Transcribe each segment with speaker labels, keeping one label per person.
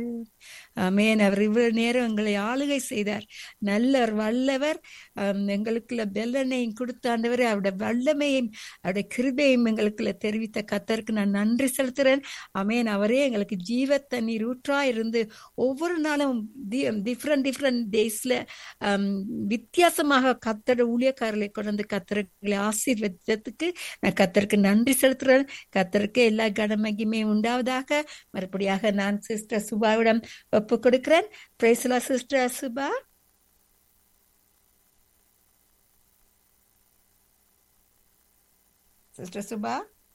Speaker 1: ஆமென் அவர் இவ்வளவு நேரம் எங்களை ஆளுகை செய்தார் நல்லவர் வல்லவர் ஆம், எங்களுக்குள்ள பெல்லனையும் கொடுத்தாண்டவர் அவருடைய வல்லமையும் அவருடைய கிருபையும் எங்களுக்குள்ள தெரிவித்த கத்தருக்கு நான் நன்றி செலுத்துறேன் ஆமென் அவரே எங்களுக்கு ஜீவ தண்ணீர் ஊற்றா இருந்து ஒவ்வொரு நாளும் டிஃப்ரெண்ட் டிஃப்ரெண்ட் டேஸ்ல வித்தியாசமாக கத்தட ஊழியக்காரர்களை கொண்டு வந்து கத்தர்களை ஆசீர்வதித்ததுக்கு நான் கத்தருக்கு நன்றி செலுத்துறேன் கத்தருக்கு எல்லா கடமைக்குமே உண்டாவதாக மறுபடியாக நான் சிஸ்டர் சுபாவிடம் ஒப்பு கொடுக்கிறேன் பிரேசலா sister Subha sister Subha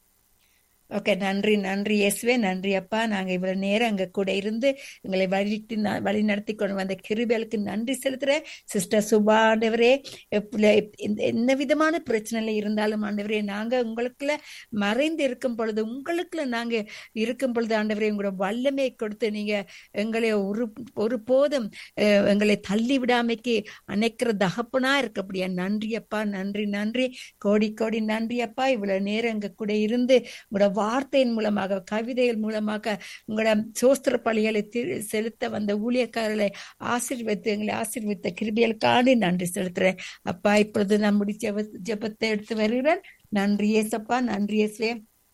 Speaker 1: okay நன்றி நன்றி இயேசுவே நன்றி அப்பா நாங்க இவ்வளவு நேரம் அங்க கூட இருந்து எங்களை வழி வழி நடத்தி கொண்டு வந்த கிருபேலுக்கு நன்றி செலுத்துறேன் சிஸ்டர் சுபா ஆண்டவரே எப்ப- எந்த- என்ன விதமான பிரச்சனைல இருந்தாலும் ஆண்டவரே நாங்க உங்களுக்குள்ள மறைந்து இருக்கும் பொழுது உங்களுக்குள்ள நாங்க இருக்கும் பொழுது ஆண்டவரே உங்களோட வல்லமையை கொடுத்து நீங்க எங்களை ஒரு ஒரு போதும் அஹ், எங்களை தள்ளி விடாமைக்கு அணைக்கிற தகப்பனா இருக்கக்கூடிய நன்றி அப்பா நன்றி நன்றி கோடி கோடி நன்றி அப்பா இவ்வளவு நேரம் எங்க கூட இருந்து உங்களோட வார்த்தையின் மூலமாக கவிதைகள் மூலமாக உங்களோட சோஸ்திர பலிகளை தி- செலுத்த வந்த ஊழியக்காரர்களை ஆசீர்வதித்து எங்களை ஆசீர்வதித்த கிருபியலுக்காண்டி நன்றி செலுத்துறேன் அப்பா இப்பொழுது நான் முடிச்ச ஜெபத்தை எடுத்து வருகிறேன் நன்றி ஏசப்பா நன்றி இயேசுவே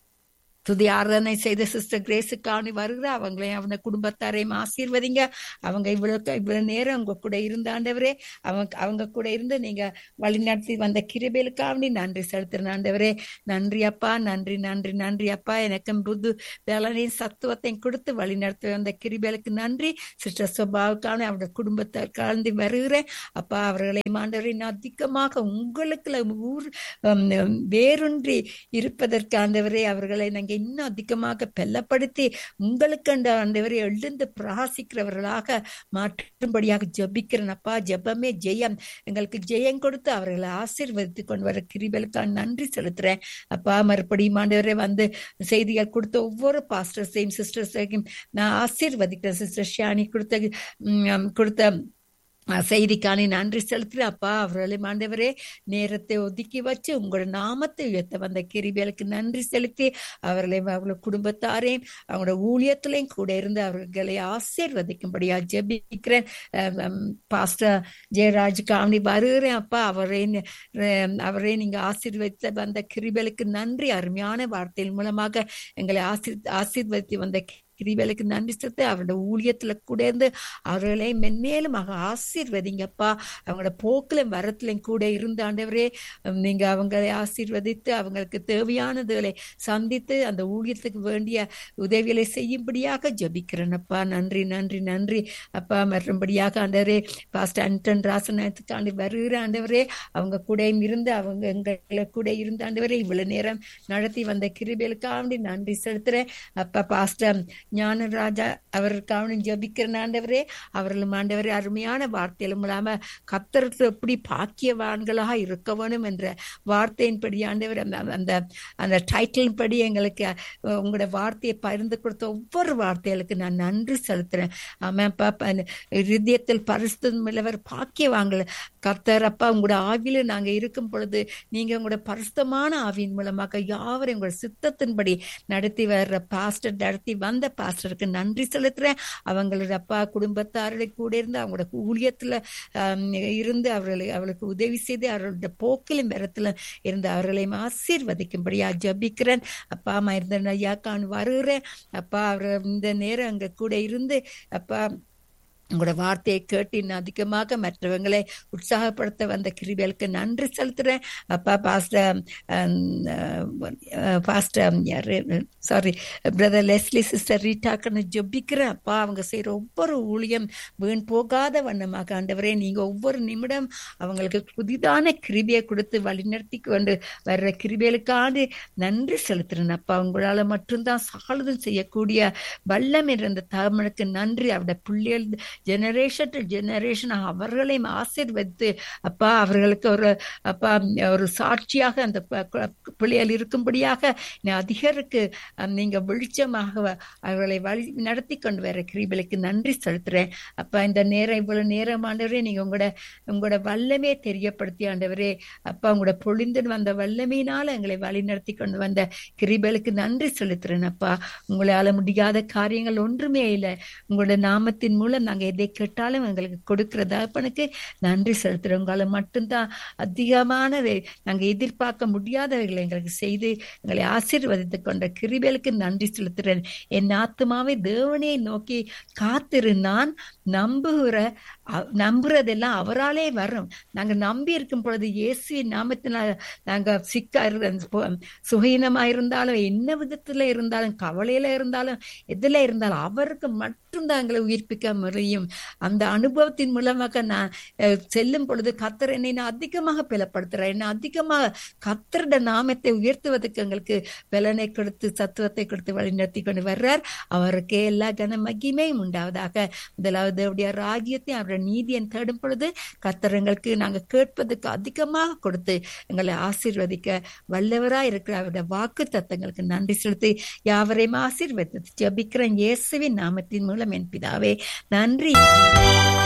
Speaker 1: துதி ஆராதனை செய்த சிஸ்டர் கிரேஸுக்காணி வருகிற அவங்களையும் அவங்க குடும்பத்தாரையும் ஆசீர்வதிங்க அவங்க இவ்வளவு இவ்வளவு நேரம் உங்க கூட இருந்த ஆண்டவரே அவங்க அவங்க கூட இருந்து நீங்க வழிநடத்தி வந்த கிருபேலுக்காண்டி நன்றி செலுத்துறேன் ஆண்டவரே நன்றி அப்பா நன்றி நன்றி நன்றி அப்பா எனக்கும் புது வேலனையும் சத்துவத்தையும் கொடுத்து வழிநடத்தி வந்த கிருபேலுக்கு நன்றி சிஸ்டர் சுபாவுக்கான அவருடைய குடும்பத்தை கலந்து வருகிறேன் அப்பா அவர்களை ஆண்டவரை இன்னும் அதிகமாக உங்களுக்குள்ள ஊர் ஹம், வேரூன்றி இருப்பதற்கு ஆண்டவரே அவர்களை நாங்க இன்னும் அதிகமாக பெல்லப்படுத்தி உங்களுக்கு ஆண்டவரை எழுந்து பிரகாசிக்கிறவர்களாக மாற்றும்படியாக ஜெபிக்கிறேன் அப்பா ஜெபமே ஜெயம் எங்களுக்கு ஜெயம் கொடுத்து அவர்களை ஆசீர்வதித்து கொண்டு வர கிருபலுக்காக நன்றி செலுத்துறேன் அப்பா மறுபடியும் ஆண்டவரே வந்து செய்திகள் கொடுத்த ஒவ்வொரு பாஸ்டர்ஸையும் சிஸ்டர்ஸையும் நான் ஆசீர்வதிக்கிறேன் சிஸ்டர் ஷியானி கொடுத்த உம், கொடுத்த அஹ், செய்திக்கான நன்றி செலுத்துறேன் அப்பா அவர்களை ஆண்டவரே நேரத்தை ஒதுக்கி வச்சு உங்களோட நாமத்தை உயர்த்த வந்த கிருபிகளுக்கு நன்றி செலுத்தி அவர்களை அவங்களோட குடும்பத்தாரையும் அவங்களோட ஊழியத்திலையும் கூட இருந்து அவர்களை ஆசீர்வதிக்கும்படியா ஜெபிக்கிறேன் அஹ், உம், பாஸ்டர் ஜெயராஜ் காவணி வருகிறேன் அப்பா அவரை நி- அஹ், அவரை நீங்க ஆசீர்வதித்த வந்த கிருபிகளுக்கு நன்றி அருமையான வார்த்தையின் மூலமாக எங்களை ஆசீர் ஆசீர்வதித்து வந்த கிருபைகளுக்கு நன்றி செலுத்தி அவரோட ஊழியத்துல கூட இருந்து அவர்களை மென்மேலும் ஆசீர்வதிங்கப்பா அவங்களோட போக்கிலும் வரத்திலும் கூட இருந்த ஆண்டவரே உம், நீங்க அவங்களை ஆசீர்வதித்து அவங்களுக்கு தேவையானதுகளை சந்தித்து அந்த ஊழியத்துக்கு வேண்டிய உதவிகளை செய்யும்படியாக ஜெபிக்கிறேனப்பா நன்றி நன்றி நன்றி அப்பா மறுபடியாக ஆண்டவரே பாஸ்டர் அன்டன் ராசனத்துக்காண்டி வருகிற ஆண்டவரே அவங்க கூடயும் இருந்து அவங்க எங்களை கூட இருந்த ஆண்டவரே இவ்வளவு நேரம் நடத்தி வந்த கிருபைகளுக்காண்டி நன்றி செலுத்துறேன் அப்பா பாஸ்டர் ஞானராஜா அவருக்காக ஜபிக்கிற ஆண்டவரே அவர்களும் ஆண்டவரே அருமையான வார்த்தையிலும் இல்லாம கத்தருக்கு எப்படி பாக்கியவான்களாக இருக்க வேணும் என்ற வார்த்தையின்படி ஆண்டவர் அந்த அந்த அந்த டைட்டிலின் படி எங்களுக்கு அஹ், உங்களோட வார்த்தையை பகிர்ந்து கொடுத்த ஒவ்வொரு வார்த்தைகளுக்கு நான் நன்றி செலுத்துறேன் ஆமாப்பா இருதயத்தில் பரிசுத்தம் உள்ளவர் பாக்கியவான்கள் கர்த்தர் அப்பா உங்களோட ஆவியில நாங்க இருக்கும் பொழுது நீங்க உங்களோட பரிசுத்தமான ஆவியின் மூலமாக யாவரையும் உங்களோட சித்தத்தின்படி நடத்தி வர்ற பாஸ்டர் நடத்தி வந்த பாஸ்டருக்கு நன்றி செலுத்துறேன் அவங்களோட அப்பா குடும்பத்தாரோட கூட இருந்து அவங்களோட ஊழியத்துல ஆம், இருந்து அவர்களை அவளுக்கு உதவி செய்து அவர்களுடைய போக்கிலும் பெறத்திலும் இருந்து அவர்களையும் ஆசீர்வதிக்கும்படியா ஜபிக்கிறேன் அப்பா அம்மா இருந்த ஐயாக்கான் வருகிறேன் அப்பா அவர் இந்த நேரம் அங்க கூட இருந்து அப்பா உங்களோட வார்த்தையை கேட்டு இன்னும் அதிகமாக மற்றவங்களை உற்சாகப்படுத்த வந்த கிருபிகளுக்கு நன்றி செலுத்துறேன் அப்பா பாஸ்டர் பாஸ்டர் யாரு சாரி பிரதர் லெஸ்லி சிஸ்டர் ரீட்டாக்குன்னு ஜெபிக்கிறேன் அப்பா அவங்க செய்யற ஒவ்வொரு ஊழியம் வீண் போகாத வண்ணமாக ஆண்டவரே நீங்க ஒவ்வொரு நிமிடம் அவங்களுக்கு புதிதான கிருபியை கொடுத்து வழிநடத்தி கொண்டு வர்ற கிருபிகளுக்காண்டு நன்றி செலுத்துறேன் அப்பா உங்களால மட்டும்தான் சாலுதம் செய்யக்கூடிய வல்லம் என்ற அந்த தகமனுக்கு நன்றி அவருடைய பிள்ளைகள் ஜெனரேஷன் டு ஜெனரேஷன் அவர்களையும் ஆசீர்வதித்து அப்பா அவர்களுக்கு ஒரு அப்பா ஒரு சாட்சியாக அந்த ப- கு- பிள்ளைகள் இருக்கும்படியாக நீ அதிகருக்கு அஹ், நீங்க வெளிச்சமாக அவர்களை வழி நடத்தி கொண்டு வர கிருபைகளுக்கு நன்றி செலுத்துறேன் அப்பா இந்த நேரம் இவ்வளவு நேரம் ஆண்டவரே நீங்க உங்களோட உங்களோட வல்லமே தெரியப்படுத்தி ஆண்டவரே அப்பா உங்களோட பொழிந்து வந்த வல்லமையினால எங்களை வழி நடத்தி கொண்டு வந்த கிருபைகளுக்கு நன்றி செலுத்துறேன் அப்பா உங்களால முடியாத காரியங்கள் ஒன்றுமே இல்லை உங்களோட நாமத்தின் மூலம் நாங்க எதை கேட்டாலும் எங்களுக்கு கொடுக்கிற தகப்பனுக்கு நன்றி செலுத்துறோம் உங்களால மட்டும்தான் அதிகமானதை நாங்க எதிர்பார்க்க முடியாதவைகளை எங்களுக்கு செய்து எங்களை ஆசீர்வதித்து கொண்ட கிருபைகளுக்கு நன்றி செலுத்துறேன் என் ஆத்துமாவை தேவனை நோக்கி காத்திரு நான் நம்புகிற அ- நம்புறதெல்லாம் அவராலே வரும் நாங்க நம்பி இருக்கும் பொழுது இயேசுவின் நாமத்தினால நாங்க சிக்கா இரு- போ- சுகீனமா இருந்தாலும் என்ன விதத்துல இருந்தாலும் கவலையில இருந்தாலும் எதுல இருந்தாலும் அவருக்கு மட்டும்தான் எங்களை உயிர்ப்பிக்க முடியும் அந்த அனுபவத்தின் மூலமாக நான் அஹ், செல்லும் பொழுது கத்தர் என்னை நான் அதிகமாக பலப்படுத்துறேன் என்ன அதிகமாக கத்தருட நாமத்தை உயர்த்துவதற்கு எங்களுக்கு பலனை கொடுத்து சத்துவத்தை கொடுத்து வழிநடத்தி கொண்டு வர்றார் அவருக்கே எல்லா கன மகிமையும் உண்டாவதாக முதலாவது அவருடைய ராஜ்யத்தை அவருடைய நீதியை தேடும் பொழுது கத்தர் எங்களுக்கு நாங்கள் கேட்பதற்கு அதிகமாக கொடுத்து எங்களை ஆசீர்வதிக்க வல்லவராய் இருக்கிற அவருடைய வாக்கு தத்தங்களுக்கு நன்றி செலுத்தி யாவரையும் ஆசீர்வதித்து ஜெபிக்கிறேன் இயேசுவின் நாமத்தின் மூலம் என் பிதாவே நன்றி